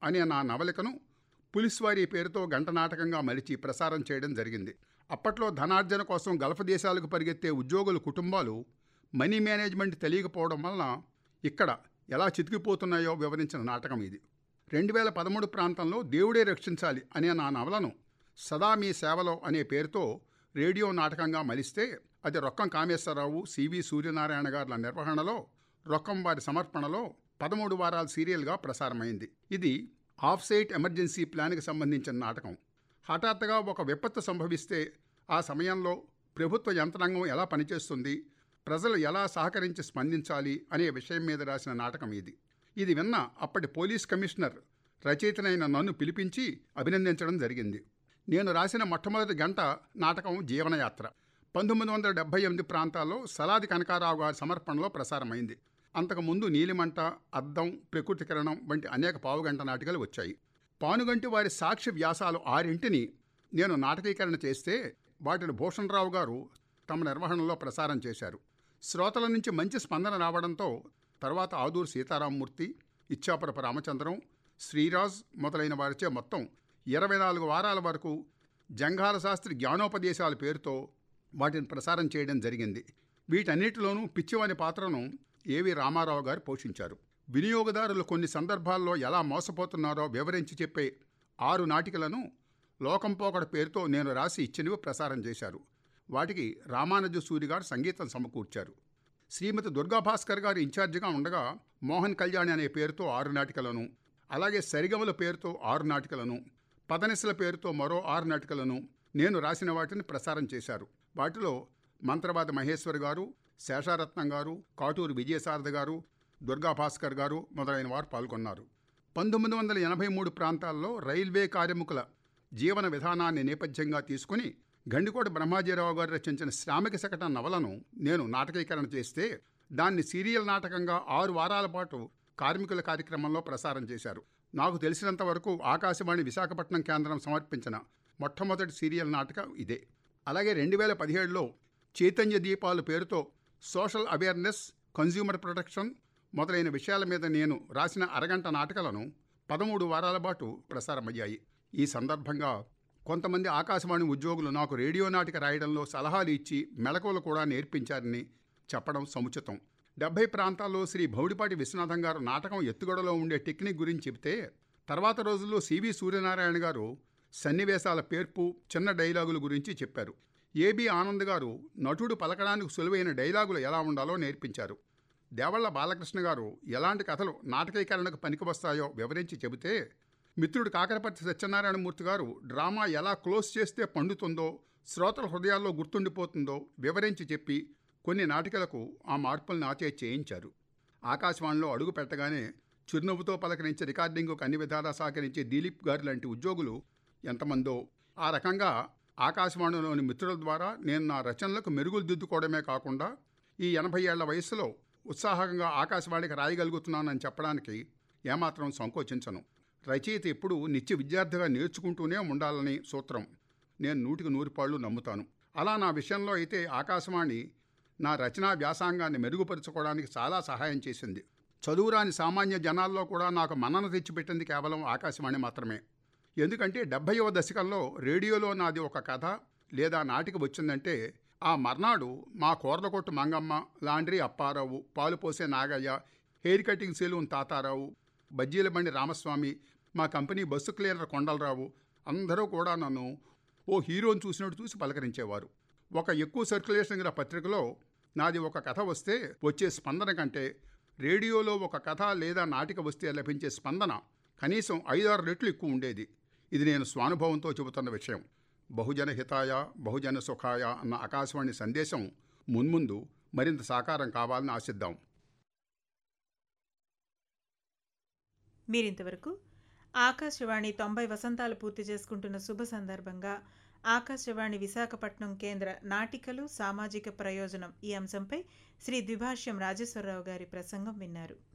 అనే నా నవలికను పులిస్వారీ పేరుతో గంట నాటకంగా మలిచి ప్రసారం చేయడం జరిగింది అప్పట్లో ధనార్జన కోసం గల్ఫ్ దేశాలకు పరిగెత్తే ఉద్యోగుల కుటుంబాలు మనీ మేనేజ్మెంట్ తెలియకపోవడం వలన ఇక్కడ ఎలా చితికిపోతున్నాయో వివరించిన నాటకం ఇది రెండు వేల పదమూడు ప్రాంతంలో దేవుడే రక్షించాలి అనే నా నవలను సదా మీ సేవలో అనే పేరుతో రేడియో నాటకంగా మలిస్తే అది రొక్కం కామేశ్వరరావు సివి సూర్యనారాయణ గారుల నిర్వహణలో రొక్కం వారి సమర్పణలో పదమూడు వారాల సీరియల్గా ప్రసారమైంది ఇది ఆఫ్ సైట్ ఎమర్జెన్సీ ప్లాన్కి సంబంధించిన నాటకం హఠాత్తుగా ఒక విపత్తు సంభవిస్తే ఆ సమయంలో ప్రభుత్వ యంత్రాంగం ఎలా పనిచేస్తుంది ప్రజలు ఎలా సహకరించి స్పందించాలి అనే విషయం మీద రాసిన నాటకం ఇది ఇది విన్న అప్పటి పోలీస్ కమిషనర్ రచయితనైన నన్ను పిలిపించి అభినందించడం జరిగింది నేను రాసిన మొట్టమొదటి గంట నాటకం జీవనయాత్ర పంతొమ్మిది వందల డెబ్బై ఎనిమిది ప్రాంతాల్లో సలాది కనకారావు గారి సమర్పణలో ప్రసారమైంది అంతకుముందు నీలిమంట అద్దం ప్రకృతి కిరణం వంటి అనేక పావుగంట నాటికలు వచ్చాయి పానుగంటి వారి సాక్ష్య వ్యాసాలు ఆరింటిని నేను నాటకీకరణ చేస్తే వాటిని భూషణరావు గారు తమ నిర్వహణలో ప్రసారం చేశారు శ్రోతల నుంచి మంచి స్పందన రావడంతో తర్వాత ఆదూరు సీతారామమూర్తి ఇచ్చాపురపు రామచంద్రం శ్రీరాజ్ మొదలైన వారిచే మొత్తం ఇరవై నాలుగు వారాల వరకు జంఘాల శాస్త్రి జ్ఞానోపదేశాల పేరుతో వాటిని ప్రసారం చేయడం జరిగింది వీటన్నిటిలోనూ పిచ్చివాని పాత్రను ఏవి రామారావు గారు పోషించారు వినియోగదారులు కొన్ని సందర్భాల్లో ఎలా మోసపోతున్నారో వివరించి చెప్పే ఆరు నాటికలను లోకంపోకడ పేరుతో నేను రాసి ఇచ్చినవి ప్రసారం చేశారు వాటికి రామానుజ సూరి గారు సంగీతం సమకూర్చారు శ్రీమతి దుర్గా భాస్కర్ గారు ఇన్ఛార్జిగా ఉండగా మోహన్ కళ్యాణి అనే పేరుతో ఆరు నాటికలను అలాగే సరిగమల పేరుతో ఆరు నాటికలను పదనిసల పేరుతో మరో ఆరు నాటికలను నేను రాసిన వాటిని ప్రసారం చేశారు వాటిలో మంత్రవాద మహేశ్వర్ గారు శేషారత్నం గారు కాటూరు విజయసారథ గారు దుర్గా భాస్కర్ గారు మొదలైన వారు పాల్గొన్నారు పంతొమ్మిది వందల ఎనభై మూడు ప్రాంతాల్లో రైల్వే కార్మికుల జీవన విధానాన్ని నేపథ్యంగా తీసుకుని గండికోట బ్రహ్మాజీరావు గారు రచించిన శ్రామిక శకట నవలను నేను నాటకీకరణ చేస్తే దాన్ని సీరియల్ నాటకంగా ఆరు వారాల పాటు కార్మికుల కార్యక్రమంలో ప్రసారం చేశారు నాకు తెలిసినంత వరకు ఆకాశవాణి విశాఖపట్నం కేంద్రం సమర్పించిన మొట్టమొదటి సీరియల్ నాటకం ఇదే అలాగే రెండు వేల పదిహేడులో చైతన్య దీపాలు పేరుతో సోషల్ అవేర్నెస్ కన్జ్యూమర్ ప్రొటెక్షన్ మొదలైన విషయాల మీద నేను రాసిన అరగంట నాటకాలను పదమూడు వారాల పాటు ప్రసారమయ్యాయి ఈ సందర్భంగా కొంతమంది ఆకాశవాణి ఉద్యోగులు నాకు రేడియో నాటిక రాయడంలో సలహాలు ఇచ్చి మెళకువలు కూడా నేర్పించారని చెప్పడం సముచితం డెబ్బై ప్రాంతాల్లో శ్రీ భౌడిపాటి విశ్వనాథం గారు నాటకం ఎత్తుగడలో ఉండే టెక్నిక్ గురించి చెబితే తర్వాత రోజుల్లో సివి సూర్యనారాయణ గారు సన్నివేశాల పేర్పు చిన్న డైలాగుల గురించి చెప్పారు ఏబి ఆనంద్ గారు నటుడు పలకడానికి సులువైన డైలాగులు ఎలా ఉండాలో నేర్పించారు దేవళ్ళ బాలకృష్ణ గారు ఎలాంటి కథలు నాటకీకరణకు పనికి వస్తాయో వివరించి చెబితే మిత్రుడు కాకరపర్తి సత్యనారాయణమూర్తి గారు డ్రామా ఎలా క్లోజ్ చేస్తే పండుతుందో శ్రోతల హృదయాల్లో గుర్తుండిపోతుందో వివరించి చెప్పి కొన్ని నాటికలకు ఆ మార్పులను ఆచే చేయించారు ఆకాశవాణిలో అడుగు పెట్టగానే చిరునవ్వుతో పలకరించి రికార్డింగ్కు అన్ని విధాలా సహకరించే దిలీప్ గారు లాంటి ఉద్యోగులు ఎంతమందో ఆ రకంగా ఆకాశవాణిలోని మిత్రుల ద్వారా నేను నా రచనలకు మెరుగులు దిద్దుకోవడమే కాకుండా ఈ ఎనభై ఏళ్ల వయసులో ఉత్సాహంగా ఆకాశవాణికి రాయగలుగుతున్నానని చెప్పడానికి ఏమాత్రం సంకోచించను రచయిత ఎప్పుడూ నిత్య విద్యార్థిగా నేర్చుకుంటూనే ఉండాలని సూత్రం నేను నూటికి నూరిపాళ్ళు నమ్ముతాను అలా నా విషయంలో అయితే ఆకాశవాణి నా రచనా వ్యాసాంగాన్ని మెరుగుపరుచుకోవడానికి చాలా సహాయం చేసింది చదువురాని సామాన్య జనాల్లో కూడా నాకు మన్నన తెచ్చిపెట్టింది కేవలం ఆకాశవాణి మాత్రమే ఎందుకంటే డెబ్భైవ దశకంలో రేడియోలో నాది ఒక కథ లేదా నాటిక వచ్చిందంటే ఆ మర్నాడు మా కూరలకొట్టు మంగమ్మ లాండ్రీ అప్పారావు పాలు పోసే Nagayya hair cutting saloon Tatarao బజ్జీల బండి రామస్వామి మా కంపెనీ బస్సు క్లీనర్ కొండలరావు అందరూ కూడా నన్ను ఓ హీరోని చూసినట్టు చూసి పలకరించేవారు ఒక ఎక్కువ సర్క్యులేషన్ గల పత్రికలో నాది ఒక కథ వస్తే వచ్చే స్పందన కంటే రేడియోలో ఒక కథ లేదా నాటిక వస్తే లభించే స్పందన కనీసం ఐదారు రెట్లు ఎక్కువ ఉండేది ఇది నేను స్వానుభవంతో చెబుతున్న విషయం బహుజన హితాయ బహుజన సుఖాయ అన్న ఆకాశవాణి సందేశం మున్ముందు మరింత సాకారం కావాలని ఆశిద్దాం మీరింతవరకు ఆకాశవాణి తొంభై వసంతాలు పూర్తి చేసుకుంటున్న శుభ సందర్భంగా ఆకాశవాణి విశాఖపట్నం కేంద్ర నాటికలు సామాజిక ప్రయోజనం ఈ అంశంపై శ్రీ ద్విభాష్యం రాజేశ్వరరావు గారి ప్రసంగం విన్నారు